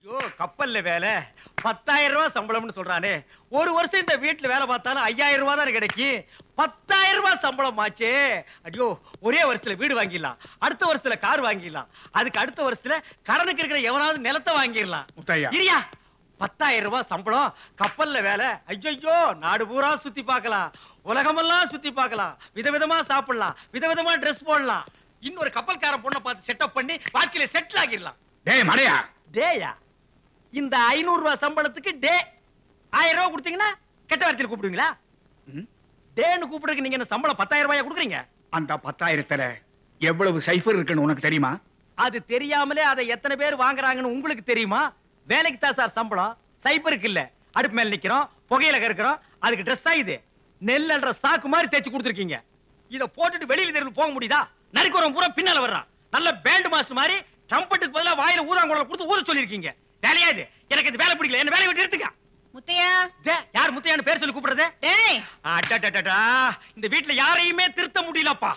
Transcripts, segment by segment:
ஐயோ கப்பல்ல வேலை பத்தாயிரம் ரூபாய் சம்பளம்னு சொல்றானே ஒரு வருஷம் இந்த வீட்டுல வேலை பார்த்தாலும் ஐயாயிரம் ரூபாய் தானே கிடைக்கும் பத்தாயிரம் ரூபாய் சம்பளம் ஆச்சே ஐயோ ஒரே வருஷத்துல வீடு வாங்கிடலாம் அடுத்த வருஷத்துல கார் வாங்கிடலாம் அதுக்கு அடுத்த வருஷத்துல கடனுக்கு இருக்கிற எவனாவது நிலத்தை வாங்கிடலாம் முத்தையா இரியா பத்தாயிரம் ரூபாய் சம்பளம் கப்பல்ல வேலை ஐயோ நாடு பூரா சுத்தி பார்க்கலாம் உலகமெல்லாம் சுத்தி பார்க்கலாம் விதவிதமா சாப்பிடலாம் விதவிதமா ட்ரெஸ் போடலாம் இன்னொரு கப்பல்காரன் பொண்ணை பார்த்து செட்டப் பண்ணி வாழ்க்கையில செட்டில் ஆகிடலாம் டேய் மடையா டேயா இந்த ஐநூறு ரூபாய் சம்பளத்துக்கு டே ஆயிரம் ரூபாய் கொடுத்தீங்கன்னா கெட்ட வார்த்தையில் கூப்பிடுவீங்களா ம்? டேன்னு கூப்பிடுறதுக்கு நீங்க என்ன சம்பளம் பத்தாயிரம் ரூபாயா கொடுக்குறீங்க அந்த பத்தாயிரத்துல எவ்வளவு சைஃபர் இருக்குன்னு உனக்கு தெரியுமா அது தெரியாமலே அதை எத்தனை பேர் வாங்குறாங்கன்னு உங்களுக்கு தெரியுமா வேலைக்கு தான் சார் சம்பளம் சைபருக்கு இல்ல அடுப்பு மேல நிக்கிறோம் புகையில கறக்குறோம் அதுக்கு ட்ரெஸ் இது நெல்லுன்ற சாக்கு மாதிரி தேய்ச்சி கொடுத்துருக்கீங்க இத போட்டுட்டு வெளியில தெருவில் போக முடியுதா நரிக்குறவன் பூரா பின்னால வர்றான் நல்ல பேண்ட் மாஸ்டர் மாதிரி ட்ரம்பட்டுக்கு பதிலா வாயில ஊதாங்குழல கொடுத்து ஊத சொல்லிருக்கீங்க வேலையா இது எனக்கு இது வேலை பிடிக்கல என்ன வேலையை விட்டு எடுத்துக்க முத்தையா டே, யார் முத்தையான்னு பேர் சொல்லி கூப்பிடுறது டேய் அடடடடா, இந்த வீட்ல யாரையுமே திருத்த முடியலப்பா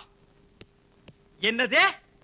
என்னது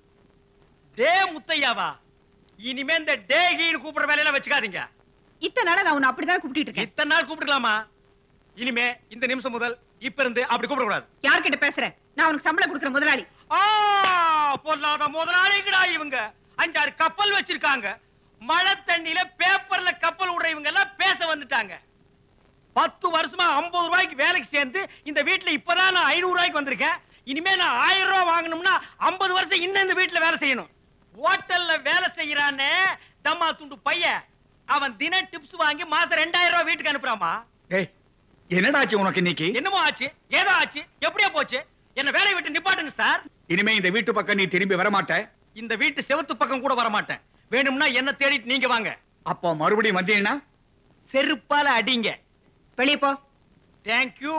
டே முத்தையாவா இனிமே இந்த டே கீழ் கூப்பிடுற வேலையெல்லாம் வச்சுக்காதீங்க இத்தனை நாளா நான் உன்னை அப்படிதான் கூப்பிட்டு இருக்கேன் இத்தனை நாள் கூப்பிட்டுக்கலாமா இனிமே இந்த நிமிஷம் முதல் இப்ப இருந்து அப்படி கூப்பிடக்கூடாது யார்கிட்ட பேசுறேன் நான் உனக்கு சம்பளம் கொடுக்குற முதலாளி ஆ, பொல்லாத முதலாளிங்கடா இவங்க அஞ்சாறு கப்பல் வச்சிருக்காங்க மழை தண்ணியில பேப்பர்ல கப்பல் விடுற இவங்க எல்லாம் பேச வந்துட்டாங்க பத்து வருஷமா ஐம்பது ரூபாய்க்கு வேலைக்கு சேர்ந்து இந்த வீட்டுல இப்பதான் நான் ஐநூறு ரூபாய்க்கு வந்திருக்கேன் இனிமே நான் ஆயிரம் ரூபாய் வாங்கணும்னா ஐம்பது வருஷம் இன்னும் இந்த வீட்டுல வேலை செய்யணும் ஹோட்டல்ல வேலை செய்யறானே தம்மா துண்டு பையன் அவன் தின டிப்ஸ் வாங்கி மாசம் ரெண்டாயிரம் ரூபாய் வீட்டுக்கு அனுப்புறாமா டேய் என்னடாச்சு உனக்கு இன்னைக்கு என்னமோ ஆச்சு ஏதோ ஆச்சு எப்படியோ போச்சு என்ன வேலையை விட்டு நிப்பாட்டுங்க சார் இனிமே இந்த வீட்டு பக்கம் நீ திரும்பி வரமாட்ட இந்த வீட்டு செவத்து பக்கம் கூட வர மாட்டேன் வேணும்னா என்ன தேடிட்டு நீங்க வாங்க அப்போ மறுபடியும் வந்தீங்கன்னா செருப்பால அடிங்க வெளியே போ தேங்க்யூ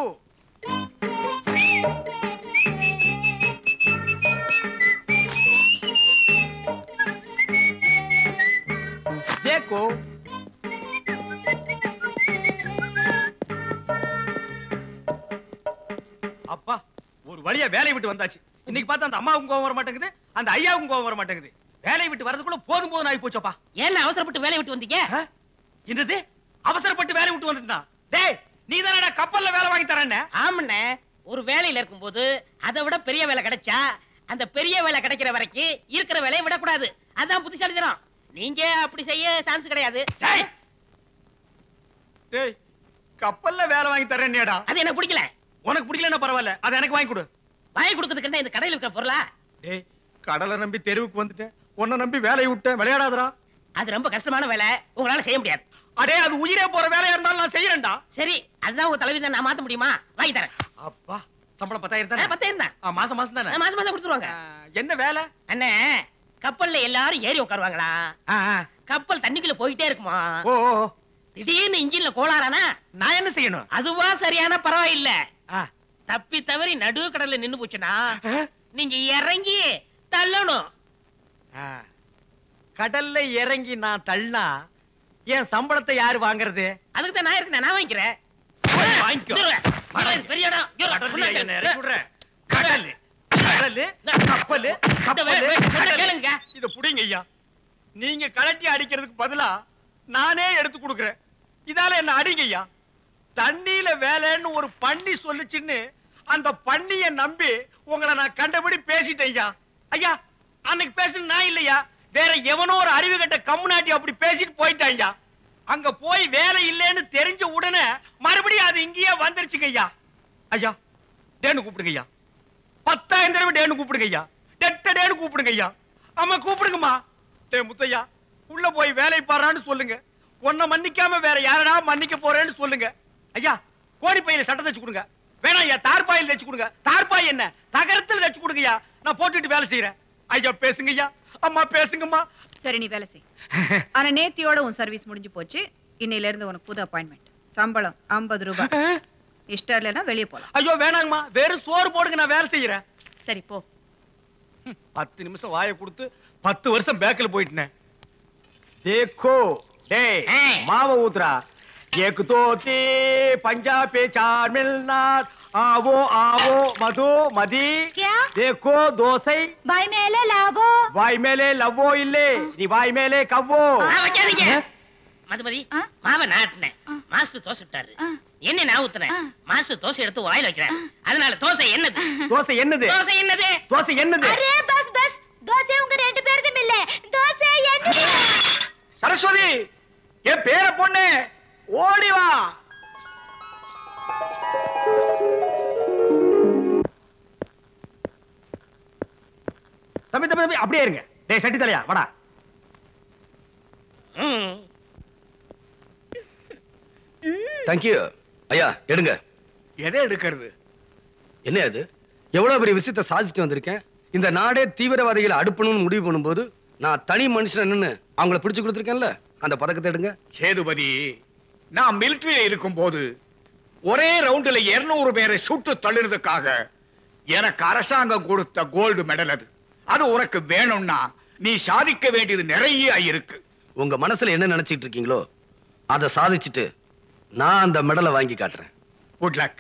देखो அப்பா ஒரு வழியா வேலையை விட்டு வந்தாச்சு இன்னைக்கு பார்த்தா அந்த அம்மாவுக்கும் கோவம் வர மாட்டேங்குது அந்த ஐயாவுக்கும் கோவம் வர மாட்டேங்குது வேலையை விட்டு வரதுக்குள்ள போதும் போதும் ஆகி போச்சப்பா ஏன் அவசரப்பட்டு வேலையை விட்டு வந்தீங்க ஆ? என்னது அவசரப்பட்டு வேலையை விட்டு வந்துட்டான் டேய் நீ தானடா கப்பல்ல வேலை வாங்கி தரேன்னு ஆமண்ணே ஒரு வேலையில இருக்கும்போது அதை விட பெரிய வேலை கிடைச்சா அந்த பெரிய வேலை கிடைக்கிற வரைக்கும் இருக்கிற வேலையை விடக்கூடாது அதான் புத்திசாலித்தனம் நீங்க அப்படி செய்ய சான்ஸ் கிடையாது டேய் டேய் கப்பல்ல வேலை வாங்கி தரேன்னியாடா அது எனக்கு பிடிக்கல உனக்கு பிடிக்கலன்னா பரவாயில்ல அதை எனக்கு வாங்கி கொடு வாங்கி கொடுக்கறதுக்கு என்ன இந்த கடையில் இருக்கிற பொருளா டேய் கடலை நம்பி தெருவுக்கு வந்துட்டேன் உன்னை நம்பி வேலையை விட்டேன் விளையாடாதடா அது ரொம்ப கஷ்டமான வேலை உங்களால செய்ய முடியாது அடே அது உயிரே போற வேலையா இருந்தாலும் நான் செய்யறேன்டா சரி அதுதான் உங்க தலைவி நான் மாத்த முடியுமா வாங்கி தரேன் அப்பா சம்பளம் பத்தாயிரம் ஆ, தானே பத்தாயிரம் தான் ஆ, மாசம் மாசம் தானே ஆ, மாசம் மாசம் கொடுத்துருவாங்க ஆ, என்ன வேலை அண்ணே கப்பல்ல எல்லாரும் ஏறி உட்காருவாங்களா ஆ, ஆ. கப்பல் தண்ணிக்குள்ள போயிட்டே இருக்குமா ஓ ஓ, ஓ. திடீர்னு இன்ஜின்ல கோளாறானா நான் என்ன செய்யணும் அதுவா சரியான பரவாயில்ல ஆ. தப்பி தவறி நடு கடல்ல நின்னு போச்சுன்னா ஆ? நீங்க இறங்கி தள்ளணும் ஆ. கடல்ல இறங்கி நான் தள்ளினா என் சம்பளத்தை யாரு வாங்குறது அதுக்கு தான் நான் இருக்கேன் நான் வாங்கிக்கிறேன் வாங்கிக்கோ. இருங்க. இருங்க, பெரிய இடம் இரு, கடல்ல சொன்னாங்க. என்னை இறக்கி விடுற. கடலு கடலு கப்பலு இந்த கப்பலு வே- வே- கடலு. கேளுங்க. இத புடிங்க ஐயா நீங்க கலட்டி அடிக்கிறதுக்கு பதிலா நானே எடுத்து கொடுக்குறேன் இதால என்ன அடிங்க ஐயா தண்ணியில வேலைன்னு ஒரு பண்ணி சொல்லுச்சுன்னு அந்த பண்ணிய நம்பி உங்களை நான் கண்டபடி பேசிட்டேன் ஐயா ஐயா அன்னைக்கு பேசுனது நான் இல்லையா வேற எவனோ ஒரு அறிவு கட்ட கம்முனாட்டி அப்படி பேசிட்டு போயிட்டான் ஐயா அங்க போய் வேலை இல்லைன்னு தெரிஞ்ச உடனே மறுபடியும் அது இங்கேயே வந்துருச்சுங்க ஐயா ஐயா டேன்னு கூப்பிடுங்க ஐயா பத்தாயிரம் தடவை டேன்னு கூப்பிடுங்க ஐயா டெட்ட டேன்னு கூப்பிடுங்க ஐயா ஆமா கூப்பிடுங்கம்மா டே முத்தையா உள்ள போய் வேலை பாடுறான்னு சொல்லுங்க உன்னை மன்னிக்காம வேற யாரடா மன்னிக்க போறேன்னு சொல்லுங்க ஐயா கோடி பையில சட்டை தச்சு கொடுங்க வேணாம் ஐயா தார்பாயில் தச்சு கொடுங்க தார்பாய் என்ன தகரத்தில் தச்சு கொடுங்கய்யா நான் போட்டுட்டு வேலை செய்யறேன் ஐயா பேசுங்க ஐயா அம்மா பேசுங்கம்மா சரி நீ வேலை செய் ஆனா நேத்தியோட உன் சர்வீஸ் முடிஞ்சு போச்சு இன்னையில இருந்து உனக்கு புது அப்பாயின்மெண்ட் சம்பளம் 50 ரூபாய் இஷ்டம் இல்லைன்னா வெளியே போலாம் ஐயோ வேணாங்கம்மா வெறும் சோறு போடுங்க நான் வேலை செய்யறேன் சரி போ பத்து நிமிஷம் வாயை கொடுத்து பத்து வருஷம் பேக்கில் போயிட்டேன் தேக்கோ டேய் ஆ. மாவை ஊத்துறா एक दो तीन पंजाबी चार मिलनार आवो आवो मधु मदी क्या? देखो தோசை பாய் மேல லாபோ வாய் மேலே லவ்வோ இல்லே நீ வாய் மேலே கவ்வோ ஆ, வைக்காதீங்க மதுமதி ஆ? மாவை நாட்டினேன் ஆ. மாஸ்டர் தோசை விட்டாரு ஆ. என்ன நான் ஊத்துனேன் ஆ. மாஸ்டர் தோசை எடுத்து வாயில வைக்கிறேன் அதனால தோசை என்னது தோசை என்னது தோசை என்னது தோசை என்னது அரே பஸ் பஸ் தோசை உங்க ரெண்டு பேருதும் இல்ல தோசை என்னது சரஸ்வதி என் பேர பொண்ணு ஓடி வா தம்பி தம்பி தம்பி அப்படியே இருங்க டேய் சட்டி தலையா வாடா ம். தேங்க்யூ ஐயா எடுங்க எதை எடுக்கிறது என்ன அது எவ்வளவு பெரிய விஷயத்தை சாதிச்சுட்டு வந்திருக்கேன் இந்த நாடே தீவிரவாதிகளை அடுப்பணும்னு முடிவு பண்ணும்போது நான் தனி மனுஷன் நின்னு அவங்கள பிடிச்சு கொடுத்துருக்கேன்ல அந்த பதக்கத்தை எடுங்க சேதுபதி நான் மிலிட்டரியில இருக்கும் போது ஒரே ரவுண்டுல 200 பேரை சுட்டு தள்ளுறதுக்காக எனக்கு அரசாங்கம் கொடுத்த கோல்டு மெடல் அது அது உனக்கு வேணும்னா நீ சாதிக்க வேண்டியது நிறைய இருக்கு உங்க மனசுல என்ன நினைச்சிட்டு இருக்கீங்களோ அதை சாதிச்சுட்டு நான் அந்த மெடலை வாங்கி காட்டுறேன் குட் லக்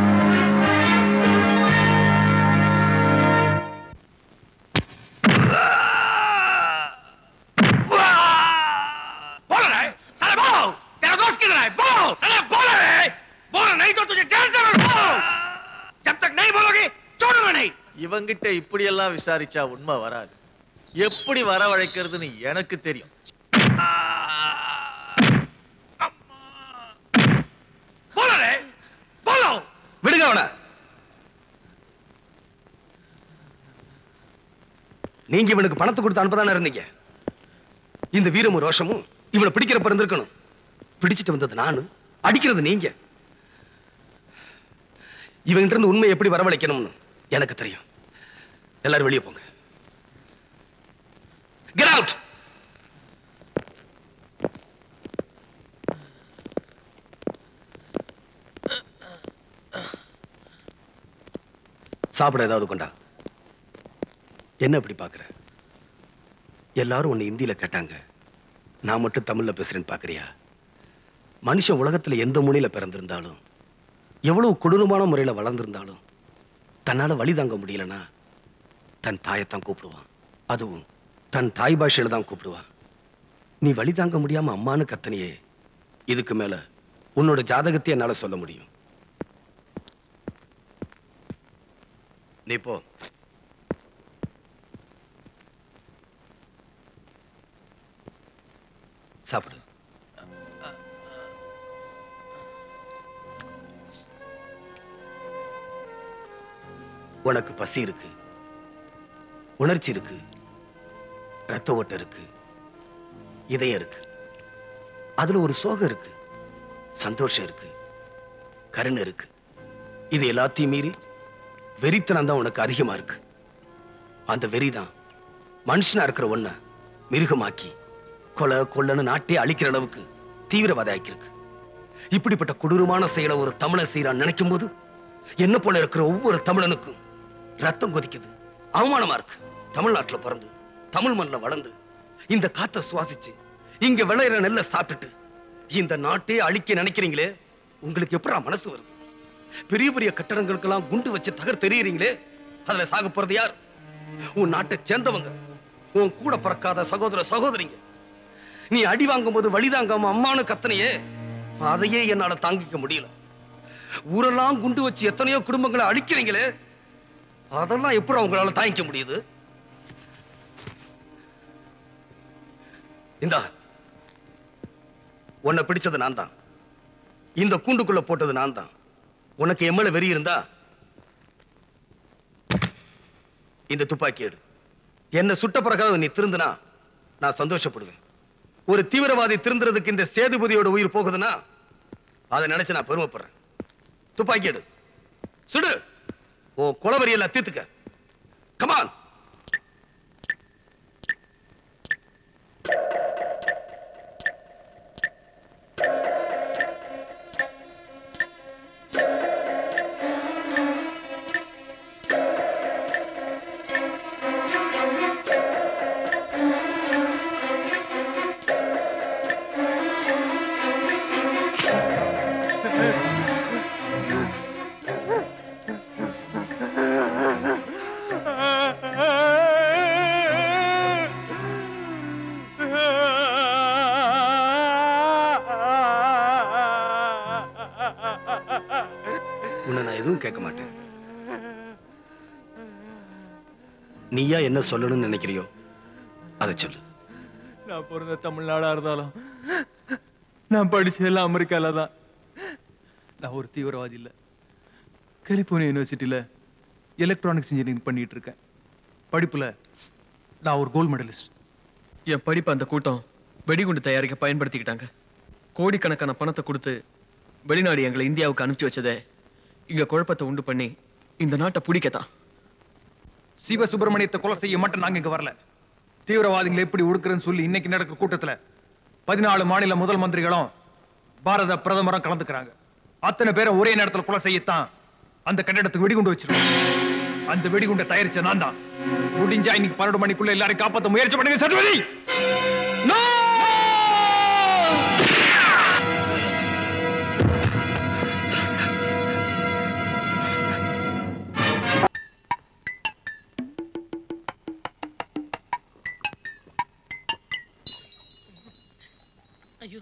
बोल रहा है साले बोल तेरा दोस्त किधर है बोल साले बोल रहे हैं बोल नहीं तो तुझे जेल जरूर बोल जब तक नहीं बोलोगे छोड़ूंगा नहीं இவங்கிட்ட இப்படியெல்லாம் விசாரிச்சா உண்மை வராது எப்படி வரவழைக்கிறதுன்னு எனக்கு தெரியும் बोल रहे बोलो விடுங்க அவன நீங்க இவனுக்கு பணத்தை கொடுத்து அனுப்பதானே இருந்தீங்க இந்த வீரமும் ரோஷமும் இவனை பிடிக்கிறப்ப இருந்திருக்கணும் பிடிச்சிட்டு வந்தது நானு அடிக்கிறது நீங்க இவன்கிட்ட இருந்து உண்மை எப்படி வரவழைக்கணும்னு எனக்கு தெரியும் எல்லாரும் வெளியே போங்க Get out! சாப்பிட ஏதாவது கொண்டா என்ன இப்படி பாக்குற எல்லாரும் உன்னை இந்தியில கேட்டாங்க நான் மட்டும் தமிழ்ல பேசுறேன்னு பாக்குறியா மனுஷன் உலகத்துல எந்த மூலையில பிறந்திருந்தாலும் எவ்வளவு கொடூரமான முறையில வளர்ந்திருந்தாலும் தன்னால வழி தாங்க முடியலனா தன் தாயைத்தான் கூப்பிடுவான் அதுவும் தன் தாய் பாஷையில தான் கூப்பிடுவான் நீ வழி தாங்க முடியாம அம்மான்னு கத்தனியே இதுக்கு மேல உன்னோட ஜாதகத்தை என்னால சொல்ல முடியும் நீ போ சாப்பிடு உனக்கு பசி இருக்கு உணர்ச்சி இருக்கு ரத்த ஓட்டம் இருக்கு இதயம் இருக்கு அதுல ஒரு சோகம் இருக்கு சந்தோஷம் இருக்கு கருணை இருக்கு இது எல்லாத்தையும் மீறி வெறித்தனம் தான் உனக்கு அதிகமா இருக்கு அந்த வெறிதான் மனுஷனா இருக்கிற ஒண்ண மிருகமாக்கி கொலை கொள்ளன்னு நாட்டே அழிக்கிற அளவுக்கு தீவிரவாத ஆக்கியிருக்கு இப்படிப்பட்ட கொடூரமான செயலை ஒரு தமிழன் செய்யறான் நினைக்கும் போது என்ன போல இருக்கிற ஒவ்வொரு தமிழனுக்கும் ரத்தம் கொதிக்குது அவமானமா இருக்கு தமிழ்நாட்டுல பிறந்து தமிழ் மண்ணில் வளர்ந்து இந்த காத்தை சுவாசிச்சு இங்க விளையிற நெல்லை சாப்பிட்டுட்டு இந்த நாட்டே அழிக்க நினைக்கிறீங்களே உங்களுக்கு எப்படா மனசு வருது பெரிய பெரிய கட்டடங்களுக்கெல்லாம் குண்டு வச்சு தகர் தெரியுறீங்களே அதுல சாக போறது யார் உன் நாட்டை சேர்ந்தவங்க உன் கூட பிறக்காத சகோதர சகோதரிங்க நீ அடி வாங்கும் போது வழி தாங்காம அம்மானு கத்தனையே அதையே என்னால தாங்கிக்க முடியல ஊரெல்லாம் குண்டு வச்சு எத்தனையோ குடும்பங்களை அழிக்கிறீங்களே அதெல்லாம் எப்படி உங்களால தாங்கிக்க முடியுது இந்தா உன்னை பிடிச்சது நான் தான் இந்த கூண்டுக்குள்ள போட்டது நான் தான் உனக்கு எம்மல வெறி இருந்தா இந்த துப்பாக்கி எடு என்ன சுட்ட பிறகாவது நீ திருந்தினா நான் சந்தோஷப்படுவேன் ஒரு தீவிரவாதி திருந்துறதுக்கு இந்த சேதுபதியோட உயிர் போகுதுன்னா அதை நினைச்சு நான் பெருமைப்படுறேன் துப்பாக்கி எடு சுடு ஓ குளவரியெல்லாம் தீர்த்துக்க கமான் உன்னை நான் எதுவும் கேட்க மாட்டேன் நீயா என்ன சொல்லணும்னு நினைக்கிறியோ அதை சொல்லு நான் பிறந்த தமிழ்நாடா இருந்தாலும் நான் படிச்சதெல்லாம் அமெரிக்கால தான் நான் ஒரு தீவிரவாதி இல்ல கலிபோர்னியா யூனிவர்சிட்டியில எலக்ட்ரானிக்ஸ் இன்ஜினியரிங் பண்ணிட்டு இருக்கேன் படிப்புல நான் ஒரு கோல்டு மெடலிஸ்ட் என் படிப்பு அந்த கூட்டம் வெடிகுண்டு தயாரிக்க பயன்படுத்திக்கிட்டாங்க கோடிக்கணக்கான பணத்தை கொடுத்து வெளிநாடு எங்களை இந்தியாவுக்கு அனுப்பிச்சு வச்சதே இங்க குழப்பத்தை உண்டு பண்ணி இந்த நாட்டை பிடிக்கத்தான் சிவ சுப்பிரமணியத்தை கொலை செய்ய மட்டும் நாங்க இங்க வரல தீவிரவாதிகளை எப்படி ஒடுக்குறேன்னு சொல்லி இன்னைக்கு நடக்கிற கூட்டத்துல பதினாலு மாநில முதல் மந்திரிகளும் பாரத பிரதமரும் கலந்துக்கிறாங்க அத்தனை பேரை ஒரே நேரத்துல கொலை செய்யத்தான் அந்த கட்டிடத்துக்கு வெடிகுண்டு வச்சிருக்கோம் அந்த வெடிகுண்டை தயாரிச்ச நான் தான் முடிஞ்சா இன்னைக்கு பன்னெண்டு மணிக்குள்ள எல்லாரையும் காப்பாத்த முயற்சி பண்ணுங்க சத்வதி ஐயோ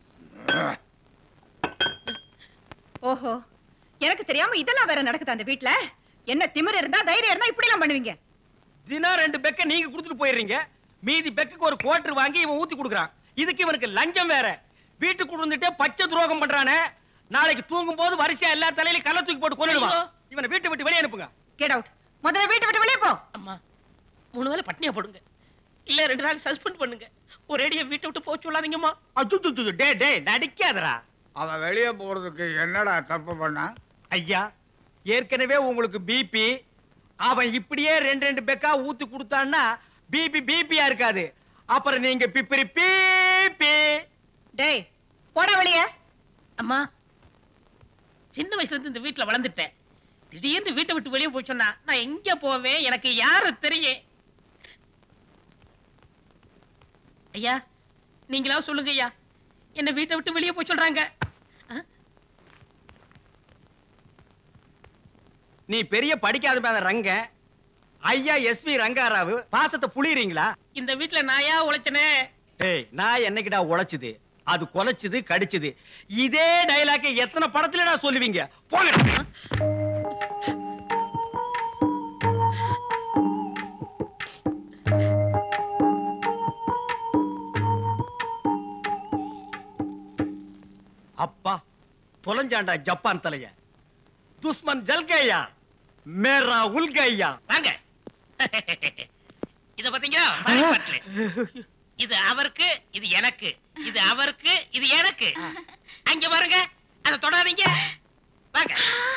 ஓஹோ எனக்கு தெரியாம இதெல்லாம் வேற நடக்குது அந்த வீட்ல என்ன திமிரு இருந்தா தைரியம் இருந்தா இப்படி எல்லாம் பண்ணுவீங்க தினம் ரெண்டு பெக்க நீங்க கொடுத்துட்டு போயிடுறீங்க மீதி பெக்குக்கு ஒரு குவார்டர் வாங்கி இவன் ஊத்தி கொடுக்குறான் இதுக்கு இவனுக்கு லஞ்சம் வேற வீட்டுக்கு வந்துட்டு பச்சை துரோகம் பண்றானே நாளைக்கு தூங்கும் போது வரிசையா எல்லா தலையிலும் கள்ள தூக்கி போட்டு கொண்டுடுவான் ஐயோ. இவனை வீட்டை விட்டு வெளியே அனுப்புங்க கெட் அவுட் முதல்ல வீட்டை விட்டு வெளியே போ அம்மா மூணு வேளை பட்னியா போடுங்க இல்ல ரெண்டு நாள் சஸ்பெண்ட் பண்ணுங்க ஒரேடியா வீட்டை விட்டு போக சொல்லாதீங்கம்மா அச்சுச்சுச்சு, டே டே நடிக்காதடா அவன் வெளியே போறதுக்கு என்னடா தப்பு பண்ணா ஐயா ஏற்கனவே உங்களுக்கு பிபி அவன் இப்படியே ரெண்டு ரெண்டு பெக்கா ஊத்தி கொடுத்தான்னா பிபி பிபியா இருக்காது அப்புறம் நீங்க பிப்பிரி பீப்பி டேய் போடா வெளியே அம்மா சின்ன வயசுல இருந்து இந்த வீட்டுல வளர்ந்துட்டேன் திடீர்னு வீட்டை விட்டு வெளியே போய் சொன்னா நான் எங்க போவேன் எனக்கு யாரு தெரியும் ஐயா நீங்களா சொல்லுங்க ஐயா என்ன வீட்டை விட்டு வெளியே போய் சொல்றாங்க ஆ? நீ பெரிய படிக்காத மேல ரங்க ஐயா எஸ்வி ரங்காராவு பாசத்தை புளியறீங்களா இந்த வீட்டுல நாயா உழைச்சனே ஏய் நான் என்னைக்குடா உழைச்சுது அது கொலைச்சுது கடிச்சுது இதே டைலாக் எத்தனை படத்துலடா சொல்லுவீங்க போங்க அப்பா தொலைஞ்சாண்டா ஜப்பான் தலைய துஸ்மன் ஜல்கையா மேரா உல்கையா வாங்க இத பாத்தீங்களா பாலிபாட்ல. இது அவருக்கு இது எனக்கு இது அவருக்கு இது எனக்கு அங்க பாருங்க அத தொடாதீங்க வாங்க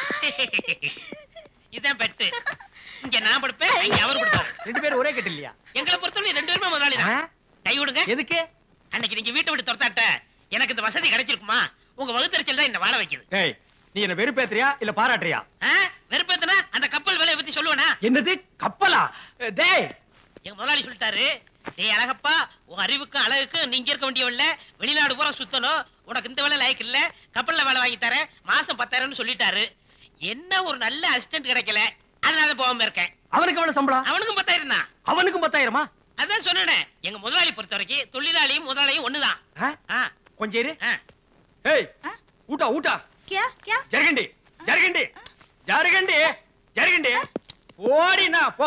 இதான் பெட்டு இங்க நான் படுப்பேன் இங்க அவர் படுப்பாரு ரெண்டு பேரும் ஒரே கட்டு இல்லையா எங்களை பொறுத்தவரை ரெண்டு பேருமே முதலாளி தான் கை விடுங்க எதுக்கு அன்னைக்கு நீங்க வீட்டை விட்டு துரத்தாட்ட எனக்கு இந்த வசதி கிடைச்சிருக்குமா உங்க வகுத்தறிச்சல் தான் என்ன வாழ வைக்குது ஏய் நீ என்ன வெறுப்பேத்துறியா இல்ல பாராட்டுறியா ஆ? வெறுப்பேத்துனா அந்த கப்பல் வேலையை பத்தி சொல்லுவேனா என்னது கப்பலா டேய் எங்க முதலாளி சொல்லிட்டாரு டேய் அழகப்பா உன் அறிவுக்கும் அழகுக்கும் நீங்க இருக்க வேண்டியவல்ல வெளிநாடு பூரா சுத்தணும் உனக்கு இந்த வேலை லாய்க்கு இல்ல கப்பல்ல வேலை வாங்கி தரேன் மாசம் பத்தாயிரம்னு சொல்லிட்டாரு என்ன ஒரு நல்ல அசிஸ்டன்ட் கிடைக்கல அதனால போகாம இருக்கேன் அவனுக்கு எவ்வளவு சம்பளம் அவனுக்கும் பத்தாயிரம் தான் அவனுக்கும் பத்தாயிரமா அதான் சொன்னேனே எங்க முதலாளி பொறுத்த வரைக்கும் தொழிலாளியும் முதலாளியும் ஒண்ணுதான் ஆ? ஆ, கொஞ்சம் இரு ஆ. ஏய் ஊட்டா ஊட்டா क्या क्या ஜருகண்டி ஜருகண்டி ஜருகண்டி ஜருகண்டி ஓடினா போ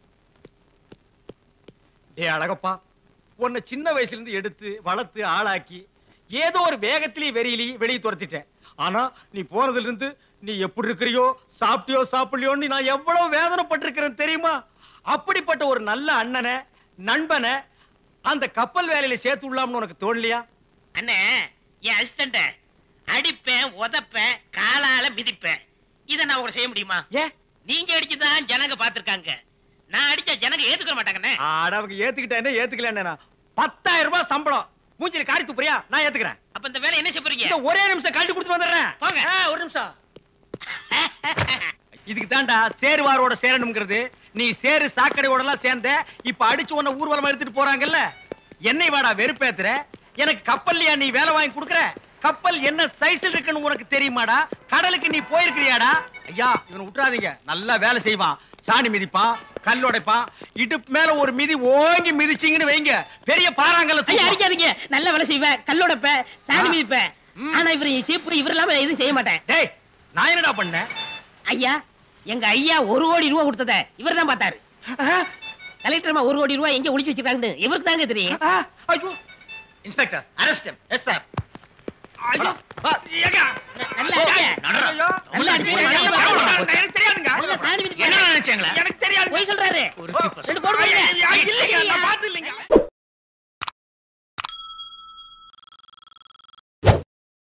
டேய் அழகப்பா உன்னை சின்ன வயசுல இருந்து எடுத்து வளர்த்து ஆளாக்கி ஏதோ ஒரு வேகத்திலேயே வெறியிலேயே வெளியே துரத்திட்டேன் ஆனா நீ போனதுல இருந்து நீ எப்படி இருக்கிறியோ சாப்பிட்டியோ சாப்பிடலையோன்னு நான் எவ்வளவு வேதனைப்பட்டிருக்கிறேன் தெரியுமா அப்படிப்பட்ட ஒரு நல்ல அண்ணனை நண்பனை அந்த கப்பல் வேலையில சேர்த்து விடலாம்னு உனக்கு தோணலையா அண்ணே என் அசிஸ்டன்ட அடிப்பேன் உதப்பேன் காலால மிதிப்பேன் இத நான் உங்களை செய்ய முடியுமா ஏன் நீங்க அடிச்சுதான் ஜனங்க பாத்திருக்காங்க நான் அடிச்சா ஜனங்க ஏத்துக்க மாட்டாங்கண்ணே ஆட அவங்க ஏத்துக்கிட்டேனே ஏத்துக்கலன்னு பத்தாயிரம் ரூபாய் சம்பளம் மூஞ்சில காரி துப்புறியா நான் ஏத்துக்கிறேன் அப்ப இந்த வேலை என்ன செய்ய போறீங்க இந்த ஒரே நிமிஷம் கழட்டி கொடுத்து வந்துடுறேன் போங்க. ஆ, ஒரு நிமிஷம் இதுக்கு தாண்டா சேருவாரோட சேரணுங்கிறது நீ சேரு சாக்கடையோட எல்லாம் சேர்ந்த இப்ப அடிச்சு உன்னை ஊர்வலமா எடுத்துட்டு போறாங்கல்ல என்னை வாடா வெறுப்பேத்துற எனக்கு கப்பல்லையா நீ வேலை வாங்கி கொடுக்குற கப்பல் என்ன சைஸ்ல இருக்குன்னு உனக்கு தெரியுமாடா கடலுக்கு நீ போயிருக்கிறியாடா ஐயா இவனை விட்டுறாதீங்க நல்லா வேலை செய்வான் சாணி மிதிப்பான் கல் உடைப்பான் இடுப்பு மேல ஒரு மிதி ஓங்கி மிதிச்சீங்கன்னு வைங்க பெரிய பாறாங்கல்ல ஐயா தூக்குவான். அடிக்காதீங்க நல்ல வேலை செய்வேன் கல்லோடப்ப சாணி ஆ. மிதிப்பேன் ம். ஆனா இவர் சீப்பு இவர் இல்லாம எதுவும் செய்ய மாட்டேன் டேய் நான் என்னடா பண்ணேன் ஐயா எங்க ஐயா ஒரு கோடி ரூபா கொடுத்தத இவர் தான் பார்த்தாரு கலெக்டர் அம்மா ஒரு கோடி ரூபா எங்க ஒளிச்சு வச்சிருக்காங்கன்னு இவருக்கு தாங்க தெரியும் ஐயோ இன்ஸ்பெக்டர் அரெஸ்ட் எஸ் சார் ஐயோ ஏங்க நல்லா அடிங்க. ஐயோ நல்லா அடிங்க. எனக்கு தெரியாதுங்க நல்லா சாணி மிதிப்பாரு. என்ன நினைச்சாங்களா எனக்கு தெரியாது பொய் சொல்றாரு ஒரு ரெண்டு போடு போடுங்க. இல்லைங்க நான் பார்த்து இல்லைங்க